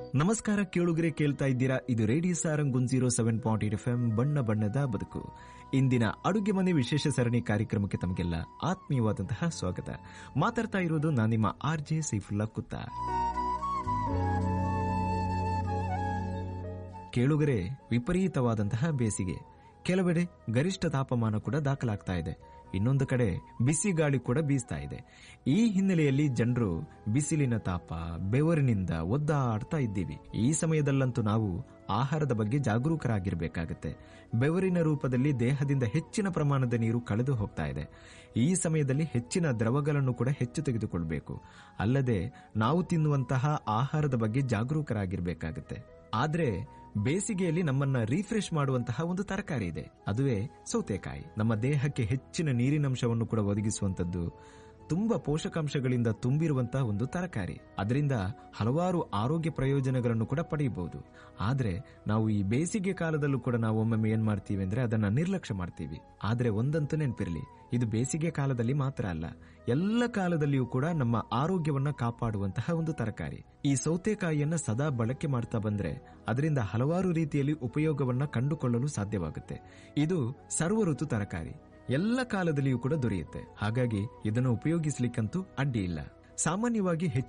ನಮಸ್ಕಾರ ಕೇಳುಗರೆ ಕೇಳ್ತಾ ಇದ್ದೀರಾ ಇದು radio Sarang one zero seven point eight F M ಬಣ್ಣ ಬಣ್ಣದ ಬದುಕು ಇಂದಿನ ಅಡುಗೆ ಮನೆ ವಿಶೇಷ ಸರಣಿ ಕಾರ್ಯಕ್ರಮಕ್ಕೆ ತಮಗೆಲ್ಲ ಆತ್ಮೀಯವಾದಂತಹ ಸ್ವಾಗತ ಮಾತಾಡ್ತಾ ಇರೋದು ನಾನು ನಿಮ್ಮ ಆರ್ ಜೆ ಸೈಫುಲ್ಲಾ ಕುತ್ತ ಕೇಳುಗರೆ ವಿಪರೀತವಾದಂತಹ ಬೇಸಿಗೆ ಕೆಲವೆಡೆ ಗರಿಷ್ಠ ತಾಪಮಾನ ಕೂಡ ದಾಖಲಾಗ್ತಾ ಇದೆ ಇನ್ನೊಂದು ಕಡೆ ಬಿಸಿ ಗಾಳಿ ಕೂಡ ಬೀಸ್ತಾ ಇದೆ ಈ ಹಿನ್ನೆಲೆಯಲ್ಲಿ ಜನರು ಬಿಸಿಲಿನ ತಾಪ ಬೆವರಿನಿಂದ ಒದ್ದಾಡ್ತಾ ಇದ್ದೀವಿ ಈ ಸಮಯದಲ್ಲಂತೂ ನಾವು ಆಹಾರದ ಬಗ್ಗೆ ಜಾಗರೂಕರಾಗಿರಬೇಕಾಗುತ್ತೆ ಬೆವರಿನ ರೂಪದಲ್ಲಿ ದೇಹದಿಂದ ಹೆಚ್ಚಿನ ಪ್ರಮಾಣದ ನೀರು ಕಳೆದು ಹೋಗ್ತಾ ಇದೆ ಈ ಸಮಯದಲ್ಲಿ ಹೆಚ್ಚಿನ ದ್ರವಗಳನ್ನು ಕೂಡ ಹೆಚ್ಚು ತೆಗೆದುಕೊಳ್ಬೇಕು ಅಲ್ಲದೆ ನಾವು ತಿನ್ನುವಂತಹ ಆಹಾರದ ಬಗ್ಗೆ ಜಾಗರೂಕರಾಗಿರಬೇಕಾಗುತ್ತೆ ಆದ್ರೆ ಬೇಸಿಗೆಯಲ್ಲಿ ನಮ್ಮನ್ನ ರಿಫ್ರೆಶ್ ಮಾಡುವಂತಹ ಒಂದು ತರಕಾರಿ ಇದೆ ಅದುವೇ ಸೌತೆಕಾಯಿ ನಮ್ಮ ದೇಹಕ್ಕೆ ಹೆಚ್ಚಿನ ನೀರಿನಂಶವನ್ನು ಕೂಡ ಒದಗಿಸುವಂತದ್ದು ತುಂಬಾ ಪೋಷಕಾಂಶಗಳಿಂದ ತುಂಬಿರುವಂತಹ ಒಂದು ತರಕಾರಿ ಅದರಿಂದ ಹಲವಾರು ಆರೋಗ್ಯ ಪ್ರಯೋಜನಗಳನ್ನು ಕೂಡ ಪಡೆಯಬಹುದು ಆದ್ರೆ ನಾವು ಈ ಬೇಸಿಗೆ ಕಾಲದಲ್ಲೂ ಕೂಡ ನಾವು ಒಮ್ಮೊಮ್ಮೆ ಏನ್ ಮಾಡ್ತೀವಿ ಅಂದ್ರೆ ಅದನ್ನ ನಿರ್ಲಕ್ಷ್ಯ ಮಾಡ್ತೀವಿ ಆದ್ರೆ ಒಂದಂತೂ ನೆನಪಿರಲಿ ಇದು ಬೇಸಿಗೆ ಕಾಲದಲ್ಲಿ ಮಾತ್ರ ಅಲ್ಲ ಎಲ್ಲ ಕಾಲದಲ್ಲಿಯೂ ಕೂಡ ನಮ್ಮ ಆರೋಗ್ಯವನ್ನ ಕಾಪಾಡುವಂತಹ ಒಂದು ತರಕಾರಿ ಈ ಸೌತೆಕಾಯಿಯನ್ನ ಸದಾ ಬಳಕೆ ಮಾಡ್ತಾ ಬಂದ್ರೆ ಅದರಿಂದ ಹಲವಾರು ರೀತಿಯಲ್ಲಿ ಉಪಯೋಗವನ್ನ ಕಂಡುಕೊಳ್ಳಲು ಸಾಧ್ಯವಾಗುತ್ತೆ ಇದು ಸರ್ವ ಋತು ತರಕಾರಿ ಎಲ್ಲ ಕಾಲದಲ್ಲಿಯೂ ಕೂಡ ದೊರೆಯುತ್ತೆ ಹಾಗಾಗಿ ಇದನ್ನು ಉಪಯೋಗಿಸಲಿಕ್ಕಂತೂ ಅಡ್ಡಿ ಇಲ್ಲ ಸಾಮಾನ್ಯವಾಗಿ ಹೆಚ್ಚಿನ